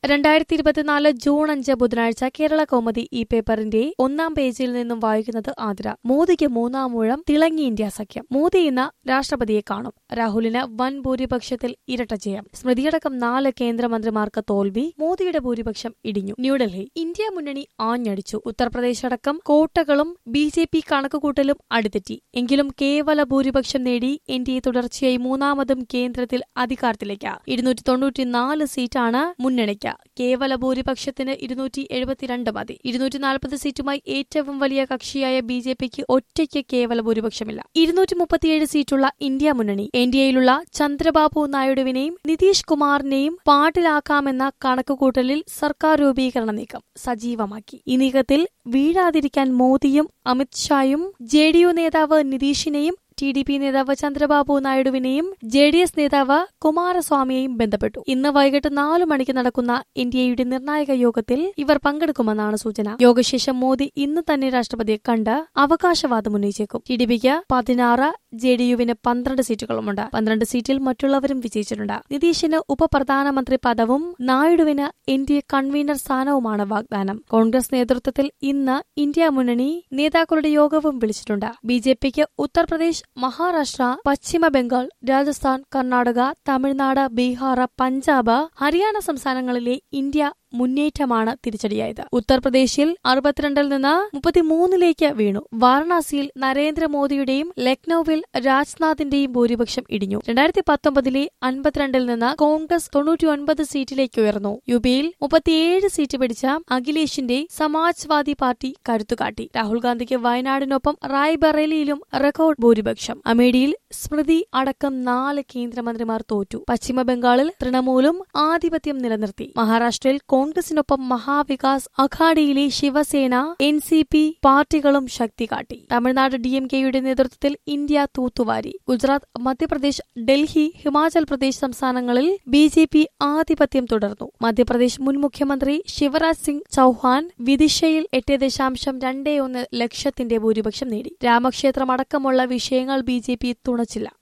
രണ്ടായിരത്തി ഇരുപത്തിനാല് ജൂൺ അഞ്ച് ബുധനാഴ്ച കേരള കൗമുദി ഈ പേപ്പറിന്റെ ഒന്നാം പേജിൽ നിന്നും വായിക്കുന്നത് ആതിര മോദിക്ക് മൂന്നാം ഊഴം തിളങ്ങി ഇന്ത്യ സഖ്യം മോദി ഇന്ന് രാഷ്ട്രപതിയെ കാണും രാഹുലിന് വൻ ഭൂരിപക്ഷത്തിൽ ഇരട്ട ജയം സ്മൃതിയടക്കം നാല് കേന്ദ്രമന്ത്രിമാർക്ക് തോൽവി മോദിയുടെ ഭൂരിപക്ഷം ഇടിഞ്ഞു ന്യൂഡൽഹി ഇന്ത്യ മുന്നണി ആഞ്ഞടിച്ചു ഉത്തർപ്രദേശ് അടക്കം കോട്ടകളും ബി ജെ പി കണക്കുകൂട്ടലും അടുത്തെറ്റി എങ്കിലും കേവല ഭൂരിപക്ഷം നേടി എൻ ഡി എ തുടർച്ചയായി മൂന്നാമതും കേന്ദ്രത്തിൽ അധികാരത്തിലേക്ക് ഇരുന്നൂറ്റി തൊണ്ണൂറ്റിനാല് സീറ്റാണ് മുന്നണിക്ക് കേവല ഭൂരിപക്ഷത്തിന് ഇരുന്നൂറ്റി എഴുപത്തിരണ്ട് മതി ഇരുന്നൂറ്റി നാൽപ്പത് സീറ്റുമായി ഏറ്റവും വലിയ കക്ഷിയായ ബി ജെ പിക്ക് ഒറ്റയ്ക്ക് കേവല ഭൂരിപക്ഷമില്ല ഇരുന്നൂറ്റി മുപ്പത്തിയേഴ് സീറ്റുള്ള ഇന്ത്യ മുന്നണി എൻ ഡി എയിലുള്ള ചന്ദ്രബാബു നായിഡുവിനെയും നിതീഷ് കുമാറിനെയും പാട്ടിലാക്കാമെന്ന കണക്കുകൂട്ടലിൽ സർക്കാർ രൂപീകരണ നീക്കം സജീവമാക്കി ഈ നീക്കത്തിൽ വീഴാതിരിക്കാൻ മോദിയും അമിത്ഷായും ജെ ഡി യു നേതാവ് നിതീഷിനെയും ടി ഡി പി നേതാവ് ചന്ദ്രബാബു നായിഡുവിനെയും ജെ ഡി എസ് നേതാവ് കുമാരസ്വാമിയെയും ബന്ധപ്പെട്ടു ഇന്ന് വൈകിട്ട് നാലു മണിക്ക് നടക്കുന്ന എൻ ഡി എയുടെ നിർണായക യോഗത്തിൽ ഇവർ പങ്കെടുക്കുമെന്നാണ് സൂചന യോഗശേഷം മോദി ഇന്ന് തന്നെ രാഷ്ട്രപതിയെ കണ്ട് അവകാശവാദം ഉന്നയിച്ചേക്കും ടി ഡി പിക്ക് പതിനാറ് ജെ ഡി യുവിന് പന്ത്രണ്ട് സീറ്റുകളുമുണ്ട് പന്ത്രണ്ട് സീറ്റിൽ മറ്റുള്ളവരും വിജയിച്ചിട്ടുണ്ട് നിതീഷിന് ഉപപ്രധാനമന്ത്രി പദവും നായിഡുവിന് എൻ ഡി എ കൺവീനർ സ്ഥാനവുമാണ് വാഗ്ദാനം കോൺഗ്രസ് നേതൃത്വത്തിൽ ഇന്ന് ഇന്ത്യ മുന്നണി നേതാക്കളുടെ യോഗവും വിളിച്ചിട്ടുണ്ട് ബി ജെ പിക്ക് ഉത്തർപ്രദേശ് മഹാരാഷ്ട്ര പശ്ചിമ ബംഗാൾ രാജസ്ഥാൻ കർണാടക തമിഴ്നാട് ബീഹാർ പഞ്ചാബ് ഹരിയാന സംസ്ഥാനങ്ങളിലെ ഇന്ത്യ മുന്നേറ്റമാണ് തിരിച്ചടിയായത് ഉത്തർപ്രദേശിൽ അറുപത്തിരണ്ടിൽ നിന്ന് മുപ്പത്തിമൂന്നിലേക്ക് വീണു വാരണാസിയിൽ നരേന്ദ്രമോദിയുടെയും ലക്നൌവിൽ രാജ്നാഥിന്റെയും ഭൂരിപക്ഷം ഇടിഞ്ഞു രണ്ടായിരത്തി പത്തൊമ്പതിലെ അൻപത്തിരണ്ടിൽ നിന്ന് കോൺഗ്രസ് തൊണ്ണൂറ്റിയൊൻപത് സീറ്റിലേക്ക് ഉയർന്നു യുപിയിൽ മുപ്പത്തിയേഴ് സീറ്റ് പിടിച്ച അഖിലേഷിന്റെ സമാജ്വാദി പാർട്ടി കരുത്തുകാട്ടി രാഹുൽ ഗാന്ധിക്ക് വയനാടിനൊപ്പം റായ്ബറേലിയിലും റെക്കോർഡ് ഭൂരിപക്ഷം അമേഠിയിൽ സ്മൃതി അടക്കം നാല് കേന്ദ്രമന്ത്രിമാർ തോറ്റു പശ്ചിമബംഗാളിൽ തൃണമൂലും ആധിപത്യം നിലനിർത്തി മഹാരാഷ്ട്രയിൽ കോൺഗ്രസിനൊപ്പം മഹാവികാസ് അഘാഡിയിലെ ശിവസേന എൻ സി പി പാർട്ടികളും ശക്തി കാട്ടി തമിഴ്നാട് ഡി എം കെയുടെ നേതൃത്വത്തിൽ ഇന്ത്യ തൂത്തുവാരി ഗുജറാത്ത് മധ്യപ്രദേശ് ഡൽഹി ഹിമാചൽ പ്രദേശ് സംസ്ഥാനങ്ങളിൽ ബി ജെ പി ആധിപത്യം തുടർന്നു മധ്യപ്രദേശ് മുൻ മുഖ്യമന്ത്രി ശിവരാജ് സിംഗ് ചൌഹാൻ വിദിഷയിൽ എട്ട് ദശാംശം രണ്ടേ ഒന്ന് ലക്ഷത്തിന്റെ ഭൂരിപക്ഷം നേടി രാമക്ഷേത്രം അടക്കമുള്ള വിഷയങ്ങൾ ബി ജെ പി തുണച്ചില്ല